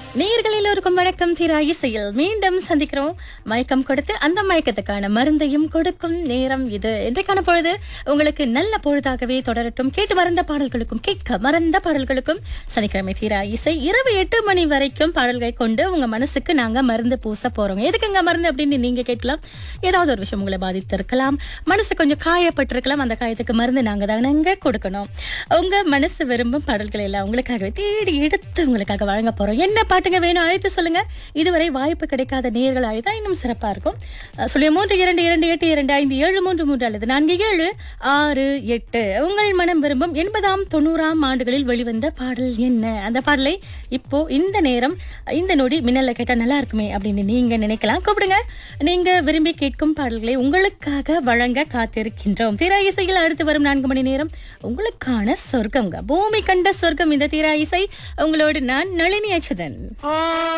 நேயர்கள் எல்லோருக்கும் வணக்கம் தீரா இசையில் மீண்டும் சந்திக்கிறோம் மயக்கம் கொடுத்து அந்த மயக்கத்துக்கான மருந்தையும் கொடுக்கும் நேரம் இது இன்றைக்கான பொழுது உங்களுக்கு நல்ல பொழுதாகவே தொடரட்டும் கேட்டு மறந்த பாடல்களுக்கும் கேட்க மறந்த பாடல்களுக்கும் சனிக்கிழமை தீரா இசை இரவு எட்டு மணி வரைக்கும் பாடல்களை கொண்டு உங்க மனசுக்கு நாங்க மருந்து பூச போறோம் எதுக்குங்க மருந்து அப்படின்னு நீங்க கேட்கலாம் ஏதாவது ஒரு விஷயம் உங்களை பாதித்திருக்கலாம் மனசு கொஞ்சம் காயப்பட்டிருக்கலாம் அந்த காயத்துக்கு மருந்து நாங்க தானங்க கொடுக்கணும் உங்க மனசு விரும்பும் பாடல்களை எல்லாம் உங்களுக்காகவே தேடி எடுத்து உங்களுக்காக வழங்க போறோம் என்ன பாட்டுங்க வேணும் அழைத்து சொல்லுங்க இதுவரை வாய்ப்பு கிடைக்காத நேர்கள் அழைத்தா இன்னும் சிறப்பா இருக்கும் அஹ் சொல்லுங்க மூன்று இரண்டு இரண்டு எட்டு இரண்டு ஐந்து ஏழு மூன்று மூன்று அல்லது நான்கு ஏழு ஆறு எட்டு உங்கள் மனம் விரும்பும் எண்பதாம் தொண்ணூறாம் ஆண்டுகளில் வெளிவந்த பாடல் என்ன அந்த பாடலை இப்போ இந்த நேரம் இந்த நொடி மின்னல்ல கேட்டா நல்லா இருக்குமே அப்படின்னு நீங்க நினைக்கலாம் கூப்பிடுங்க நீங்க விரும்பி கேட்கும் பாடல்களை உங்களுக்காக வழங்க காத்திருக்கின்றோம் தீரா இசையில் அடுத்து வரும் நான்கு மணி நேரம் உங்களுக்கான சொர்க்கம்ங்க பூமி கண்ட சொர்க்கம் இந்த தீரா இசை உங்களோடு நான் நளினி அச்சுதன்